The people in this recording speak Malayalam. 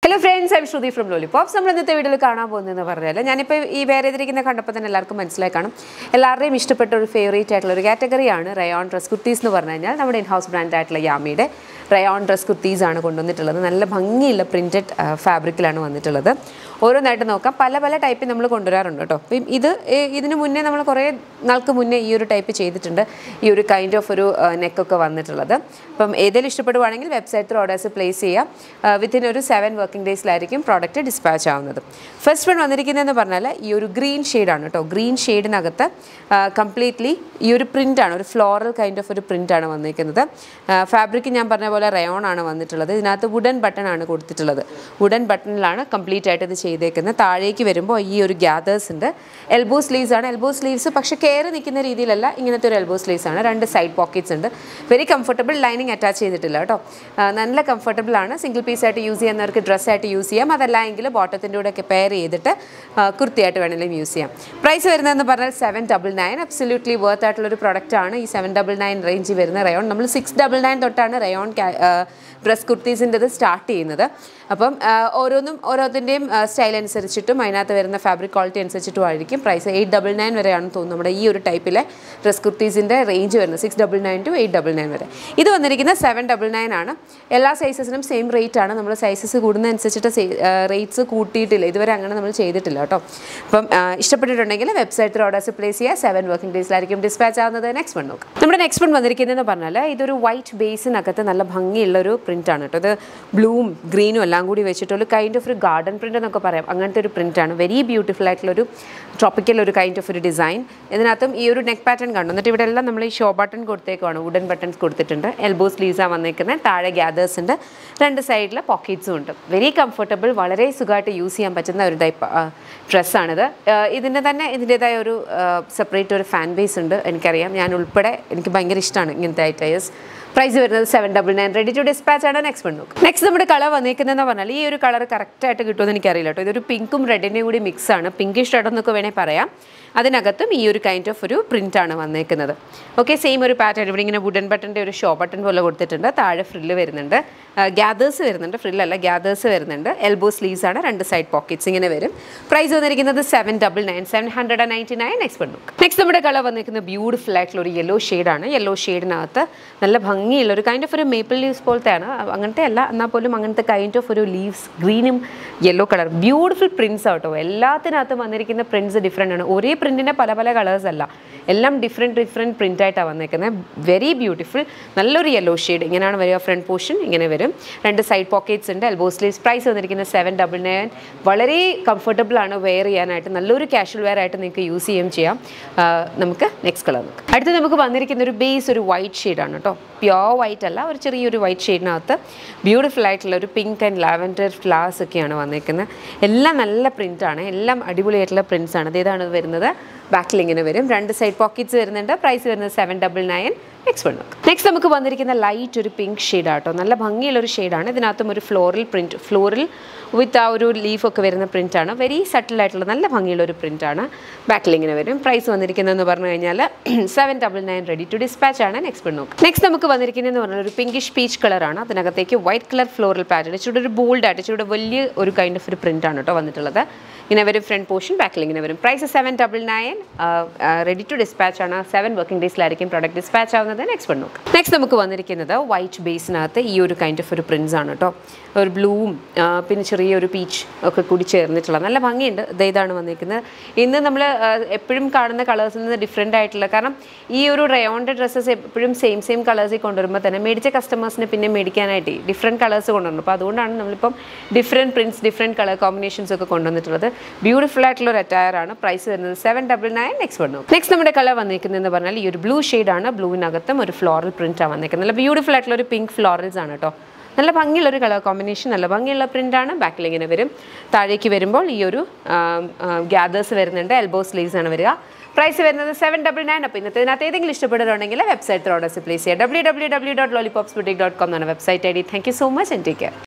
hello friends I'm Shruti from Lollipops നമ്മൾ ഇന്നത്തെ വീഡിയോയിൽ കാണാൻ പോകുന്നതെന്ന് പറഞ്ഞാൽ ഞാനിപ്പോൾ ഈ വേറെ ചെയ്തിരിക്കുന്ന കണ്ടപ്പോൾ തന്നെ എല്ലാവർക്കും മനസ്സിലായി കാണും എല്ലാവരുടെയും ഇഷ്ടപ്പെട്ട ഒരു ഫേവറേറ്റ് ആയിട്ടുള്ള ഒരു കാറ്റഗറിയാണ് റയോൺ ഡ്രസ് കുർത്തീസ് എന്ന് പറഞ്ഞു കഴിഞ്ഞാൽ നമ്മുടെ ഇൻ ഹൗസ് ബ്രാൻഡ് ആയിട്ടുള്ള യാമിയുടെ റയോൺ ഡ്രസ് കുർത്തീസ് ആണ് കൊണ്ടുവന്നിട്ടുള്ളത് നല്ല ഭംഗിയുള്ള പ്രിൻറ്റഡ് ഫാബ്രിക്കിലാണ് വന്നിട്ടുള്ളത് ഓരോന്നായിട്ട് നോക്കാം പല പല ടൈപ്പിൽ നമ്മൾ കൊണ്ടുവരാറുണ്ട് കേട്ടോ അപ്പം ഇത് ഏ, ഇതിന് മുന്നേ നമ്മൾ കുറേ നാൾക്ക് മുന്നേ ഈ ഒരു ടൈപ്പ് ചെയ്തിട്ടുണ്ട് ഈ ഒരു കൈൻഡ് ഓഫ് ഒരു നെക്കൊക്കെ വന്നിട്ടുള്ളത് അപ്പം ഏതെങ്കിലും ഇഷ്ടപ്പെടുവാണെങ്കിൽ വെബ്സൈറ്റിൽ ഓർഡേഴ്സ് പ്ലേസ് ചെയ്യാം വിത്തിൻ ഒരു സെവൻ വർക്കിംഗ് ഡേയ്സിലായിരിക്കും പ്രോഡക്റ്റ് ഡിസ്പാച്ച് ആവുന്നത് ഫസ്റ്റ് വൺ വന്നിരിക്കുന്നതെന്ന് പറഞ്ഞാൽ ഈ ഒരു ഗ്രീൻ ഷെയ്ഡാണ് കേട്ടോ ഗ്രീൻ ഷെയ്ഡിനകത്ത് കംപ്ലീറ്റ്ലി ഈ ഒരു പ്രിൻ്റാണ് ഒരു ഫ്ലോറൽ കൈൻഡ് ഓഫ് ഒരു പ്രിൻ്റാണ് വന്നിരിക്കുന്നത് ഫാബ്രിക് ഞാൻ പറഞ്ഞ പോലെ റയോൺ ആണ് വന്നിട്ടുള്ളത് ഇതിനകത്ത് വുഡൻ ബട്ടൺ ആണ് കൊടുത്തിട്ടുള്ളത് വുഡൻ ബട്ടണിലാണ് കംപ്ലീറ്റ് ആയിട്ട് ഇത് ചെയ്തേക്കുന്നത് താഴേക്ക് വരുമ്പോൾ ഈ ഒരു ഗ്യാദേഴ്സ് ഉണ്ട് എൽബോ സ്ലീവ്സ് ആണ് എൽബോ സ്ലീവ്സ് പക്ഷേ കയറി നിൽക്കുന്ന രീതിയിലല്ല ഇങ്ങനത്തെ ഒരു എൽബോ സ്ലീവ്സ് ആണ് രണ്ട് സൈഡ് പോക്കറ്റ്സ് ഉണ്ട് വെരി കംഫർട്ടബിൾ ലൈനിങ് അറ്റാച്ച് ചെയ്തിട്ടില്ല കേട്ടോ ആ, നല്ല കംഫർട്ടബിൾ ആണ് സിംഗിൾ പീസ് ആയിട്ട് യൂസ് ചെയ്യുന്നവർക്ക് ഡ്രസ്സായിട്ട് യൂസ് ചെയ്യാം അതല്ല എങ്കിൽ ബോട്ടത്തിൻ്റെ കൂടെ ഒക്കെ പെയർ ചെയ്തിട്ട് ആ, കുർത്തിയായിട്ട് വേണമെങ്കിലും യൂസ് ചെയ്യാം പ്രൈസ് വരുന്നതെന്ന് പറഞ്ഞാൽ seven double nine absolutely worth ആയിട്ടുള്ള ഒരു പ്രൊഡക്റ്റ് ആണ് ഈ സെവൻ ഡബിൾ നയൻ റേഞ്ചിൽ വരുന്ന റയോൺ നമ്മൾ സിക്സ് ഡബിൾ നയൻ തൊട്ടാണ് റയോൺ ഡ്രസ് കുർത്തീസിൻ്റെത് സ്റ്റാർട്ട് ചെയ്യുന്നത് അപ്പം ആ, ഓരോന്നും ഓരോത്തിൻ്റെയും സ്റ്റൈൽ അനുസരിച്ചിട്ടും അതിനകത്ത് വരുന്ന ഫാബ്രിക് ക്വാളിറ്റി അനുസരിച്ചിട്ടും ആയിരിക്കും പ്രൈസ് എയ്റ്റ് ഡബിൾ നയൻ വരെയാണെന്ന് തോന്നുന്നു നമ്മുടെ ഈ ഒരു ടൈപ്പിലെ ഡ്രസ് കുർത്തീസിൻ്റെ റേഞ്ച് വരുന്നത് six double nine to eight double nine വരെ ഇത് വന്നിരിക്കുന്നത് സെവൻ ഡബിൾ നയൻ ആണ് എല്ലാ സൈസസിനും സെയിം റേറ്റ് ആണ് നമ്മൾ സൈസസ് കൂടുന്നതനുസരിച്ചിട്ട് റേറ്റ്സ് കൂട്ടിയിട്ടില്ല ഇതുവരെ അങ്ങനെ നമ്മൾ ചെയ്തിട്ടില്ല കേട്ടോ അപ്പം ആ, ഇഷ്ടപ്പെട്ടിട്ടുണ്ടെങ്കിൽ വെബ്സൈറ്റിൽ ഓർഡേഴ്സ് പ്ലേസ് ചെയ്യുക സെവൻ വർക്കിംഗ് ഡേയ്സിലായിരിക്കും ഡിസ്പാച്ച് ആവുന്നത് നെക്സ്റ്റ് വൺ നോക്കാം നമ്മുടെ നെക്സ്റ്റ് വൺ വന്നിരിക്കുന്നതെന്ന് പറഞ്ഞാൽ ഇതൊരു വൈറ്റ് ബേസിനകത്ത് നല്ല ഭംഗിയുള്ള ഒരു പ്രിൻ്റ് ആണ് കേട്ടോ ഇത് ബ്ലൂവും ഗ്രീനും എല്ലാം കൂടി വെച്ചിട്ടുള്ള കൈൻഡ് ഓഫ് ഒരു ഗാർഡൻ പ്രിൻ്റ് എന്നൊക്കെ പറയാം അങ്ങനത്തെ ഒരു പ്രിൻ്റ് ആണ് വെരി ബ്യൂട്ടിഫുൾ ആയിട്ടുള്ള ഒരു ട്രോപ്പിക്കൽ ഒരു കൈൻഡ് ഓഫ് ഒരു ഡിസൈൻ ഇതിനകത്തും ഈ ഒരു നെക്ക് പാറ്റേൺ കാണും എന്നിട്ട് ഇവിടെ എല്ലാം നമ്മൾ ഈ ഷോ ബട്ടൺ കൊടുത്തേക്കാണ് വുഡൻ ബട്ടൺസ് കൊടുത്തിട്ടുണ്ട് എൽബോ സ്ലീവ്സാണ് വന്നേക്കുന്നത് താഴെ ഗ്യാദേഴ്സ് ഉണ്ട് രണ്ട് സൈഡിൽ പോക്കറ്റ്സും ഉണ്ട് വെരി കംഫർട്ടബിൾ വളരെ സുഖമായിട്ട് യൂസ് ചെയ്യാൻ പറ്റുന്ന ഒരു ടൈപ്പ് ഡ്രസ്സാണിത് ഇതിൻ്റെ തന്നെ ഇതിൻ്റെതായ ഒരു സെപ്പറേറ്റ് ഒരു ഫാൻ ബേസ് ഉണ്ട് എനിക്കറിയാം ഞാൻ ഉൾപ്പെടെ എനിക്ക് ഭയങ്കര ഇഷ്ടമാണ് ഇങ്ങനത്തെ ഐറ്റേഴ്സ് പ്രൈസ് വരുന്നത് seven double nine ready to dispatch ആണ് നെക്സ്റ്റ് വൺ നോക്ക് നെക്സ്റ്റ് നമ്മുടെ കളർ വന്നിരിക്കുന്നതെന്ന് പറഞ്ഞാൽ ഈ ഒരു കളർ കറക്റ്റായിട്ട് കിട്ടുമെന്ന് എനിക്കറിയില്ല കേട്ടോ ഇതൊരു പിങ്കും റെഡിൻ്റെയും കൂടി മിക്സ് ആണ് പിങ്കിഷ് റെഡ് എന്നൊക്കെ വേണേൽ പറയാം അതിനകത്തും ഈ ഒരു കൈൻഡ് ഓഫ് ഒരു പ്രിൻ്റ് ആണ് വന്നേക്കുന്നത് ഓക്കെ സെയിം ഒരു പാറ്റേൺ ഇവിടെ ഇങ്ങനെ വുഡൻ ബട്ടൻ്റെ ഒരു ഷോ ബട്ടൺ പോലെ കൊടുത്തിട്ടുണ്ട് താഴെ ഫ്രില്ല് വരുന്നുണ്ട് ഗ്യാദേഴ്സ് വരുന്നുണ്ട് ഫ്രില്ലല്ല ഗ്യാദേഴ്സ് വരുന്നുണ്ട് എൽബോ സ്ലീവ്സ് ആണ് രണ്ട് സൈഡ് പോക്കറ്റ്സ് ഇങ്ങനെ വരും പ്രൈസ് വന്നിരിക്കുന്നത് seven double nine seven hundred and ninety nine next one next നമ്മുടെ കളർ വന്നിരിക്കുന്നത് ബ്യൂട്ടിഫുൾ ആയിട്ടുള്ള ഒരു യെല്ലോ ഷെയ്ഡാണ് യെല്ലോ ഷെയ്ഡിനകത്ത് നല്ല ഭംഗിയുള്ള ഒരു കൈൻഡ് ഓഫ് ഒരു മേപ്പിൾ ലീവ്സ് പോലത്തെയാണ് അങ്ങനത്തെ അല്ല എന്നാൽ പോലും അങ്ങനത്തെ കൈൻഡ് ഓഫ് ഒരു ലീവ്സ് ഗ്രീനും യെല്ലോ കളർ ബ്യൂട്ടിഫുൾ പ്രിൻസ് ആട്ടോ എല്ലാത്തിനകത്തും വന്നിരിക്കുന്ന പ്രിൻസ് ഡിഫറെൻ്റ് ആണ് ഒരേ പ്രിൻറ്റിൻ്റെ പല പല കളേഴ്സ് അല്ല എല്ലാം ഡിഫറെൻറ്റ് ഡിഫറെൻറ്റ് പ്രിൻ്റ് ആയിട്ടാണ് വന്നേക്കുന്നത് വെരി ബ്യൂട്ടിഫുൾ നല്ലൊരു യെല്ലോ ഷെയ്ഡ് ഇങ്ങനെയാണ് വരിക ഫ്രണ്ട് പോർഷൻ ഇങ്ങനെ വരും രണ്ട് സൈഡ് പോക്കറ്റ്സ് ഉണ്ട് എൽബോ സ്ലീവ്സ് പ്രൈസ് വന്നിരിക്കുന്നത് സെവൻ ഡബിൾ നയൻ വളരെ കംഫർട്ടബിൾ ആണ് വെയർ ചെയ്യാനായിട്ട് നല്ലൊരു കാഷ്വൽ വെയർ ആയിട്ട് നിങ്ങൾക്ക് യൂസ് ചെയ്യുകയും ചെയ്യാം ആ, നമുക്ക് നെക്സ്റ്റ് കളർ നോക്കാം അടുത്ത് നമുക്ക് വന്നിരിക്കുന്ന ഒരു ബേസ് ഒരു വൈറ്റ് ഷെയ്ഡാണ് കേട്ടോ പ്യോർ വൈറ്റ് അല്ല ഒരു ചെറിയൊരു വൈറ്റ് ഷെയ്ഡിനകത്ത് ബ്യൂട്ടിഫുൾ ആയിട്ടുള്ള ഒരു പിങ്ക് ആൻഡ് ലാവൻഡർ ഫ്ലവേഴ്സ് ഒക്കെയാണ് വന്നേക്കുന്നത് എല്ലാം നല്ല പ്രിൻ്റാണ് എല്ലാം അടിപൊളിയായിട്ടുള്ള പ്രിൻസ് ആണ് ഇതാണ് വരുന്നത് ബാക്കിൽ ഇങ്ങനെ വരും രണ്ട് സൈഡ് പോക്കറ്റ്സ് വരുന്നുണ്ട് പ്രൈസ് വരുന്നത് seven double nine next one next നമുക്ക് വന്നിരിക്കുന്ന ലൈറ്റ് ഒരു പിങ്ക് ഷെയ്ഡാട്ടോ നല്ല ഭംഗിയുള്ള ഒരു ഷെയ്ഡാണ് ഇതിനകത്തും ഒരു ഫ്ലോറൽ പ്രിൻറ്റ് ഫ്ലോറൽ വിത്ത് ആ ഒരു ലീഫൊക്കെ വരുന്ന പ്രിൻ്റാണ് വെരി സട്ടിൽ ആയിട്ടുള്ള നല്ല ഭംഗിയുള്ള ഒരു പ്രിൻ്റാണ് ബാക്കിൽ ഇങ്ങനെ വരും പ്രൈസ് വന്നിരിക്കുന്നതെന്ന് പറഞ്ഞു കഴിഞ്ഞാൽ seven double nine ready to dispatch ആണ് നെക്സ്റ്റ് വൺ നോക്കാം നെക്സ്റ്റ് നമുക്ക് വന്നിരിക്കുന്നതെന്ന് പറഞ്ഞാൽ ഒരു പിങ്കിഷ് പീച്ച് കളറാണ് അതിനകത്തേക്ക് വൈറ്റ് കളർ ഫ്ലോറൽ പാറ്റേൺ ഇച്ചിരി ഒരു ബോൾഡ് ആയിട്ട് ഇച്ചിരി വലിയ ഒരു കൈൻഡ് ഓഫ് ഒരു പ്രിൻ്റാണ് കേട്ടോ വന്നിട്ടുള്ളത് ഇങ്ങനെ വരും ഫ്രണ്ട് പോർഷൻ ബാക്കിൽ ഇങ്ങനെ വരും price seven double nine ready to dispatch ആണ് സെവൻ വർക്കിംഗ് ഡേയ്സിലായിരിക്കും പ്രോഡക്റ്റ് ഡിസ്പാച്ച് ആവുന്നത് നെക്സ്റ്റ് വൺ നോക്കാം നെക്സ്റ്റ് നമുക്ക് വന്നിരിക്കുന്നത് വൈറ്റ് ബേസിനകത്ത് ഈ ഒരു കൈൻഡ് ഓഫ് ഒരു പ്രിൻസ് ആണ് കേട്ടോ ഒരു ബ്ലൂവും പിന്നെ ചെറിയൊരു പീച്ച് ഒക്കെ കൂടി ചേർന്നിട്ടുള്ള നല്ല ഭംഗിയുണ്ട് ഇത് ഇതാണ് വന്നിരിക്കുന്നത് ഇന്ന് നമ്മൾ എപ്പോഴും കാണുന്ന കളേഴ്സിൽ നിന്ന് ഡിഫറെൻ്റ് ആയിട്ടുള്ള കാരണം ഈ ഒരു റയോണിൻ്റെ ഡ്രസ്സസ് എപ്പോഴും സെയിം സെയിം കളേഴ്സിൽ കൊണ്ടുവരുമ്പോൾ തന്നെ മേടിച്ച കസ്റ്റമേഴ്സിന് പിന്നെ മേടിക്കാനായിട്ട് ഡിഫറെൻറ്റ് കളേഴ്സ് കൊണ്ടുവരണം അപ്പോൾ അതുകൊണ്ടാണ് നമ്മളിപ്പം different prints different colour combinations ഒക്കെ കൊണ്ടുവന്നിട്ടുള്ളത് ബ്യൂട്ടിഫുൾ ആയിട്ടുള്ള ഒരു അറ്റയർ ആണ് പ്രൈസ് വരുന്നത് സെവൻ ഡബിൾ നയൻ നെക്സ്റ്റ് വന്നു നെക്സ്റ്റ് നമ്മുടെ കളർ വന്നിരിക്കുന്നതെന്ന് പറഞ്ഞാൽ ഈ ഒരു ബ്ലൂ ആണ് ബ്ലൂവിനകത്തും ഒരു ഫ്ലോറൽ പ്രിൻ്റാണ് വന്നിരിക്കുന്നത് നല്ല ബ്യൂട്ടിഫുൾ ആയിട്ടുള്ള ഒരു പിങ്ക് ഫ്ലോറൽസ് ആണ് കേട്ടോ നല്ല ഭംഗിയുള്ള ഒരു കളർ കോമ്പിനേഷൻ നല്ല ഭംഗിയുള്ള പ്രിൻ്റാണ് ബാക്കിൽ ഇങ്ങനെ വരും താഴേക്ക് വരുമ്പോൾ ഈ ഒരു ഗ്യാദേഴ്സ് വരുന്നുണ്ട് എൽബോ സ്ലീവ്സ് ആണ് വരിക പ്രൈസ് വരുന്നത് സെവൻ ഡബിൾ നയൻ അപ്പോൾ ഇന്നത്തെ ഇതിനകത്ത് ഏതെങ്കിലും ഇഷ്ടപ്പെടുന്നുണ്ടെങ്കിൽ വെബ്സൈറ്റ് ഓർഡേഴ്സ് പ്ലേസ് ചെയ്യുക W W W dot Lollipops boutique dot com എന്നാണ് website I D thank you so much and take care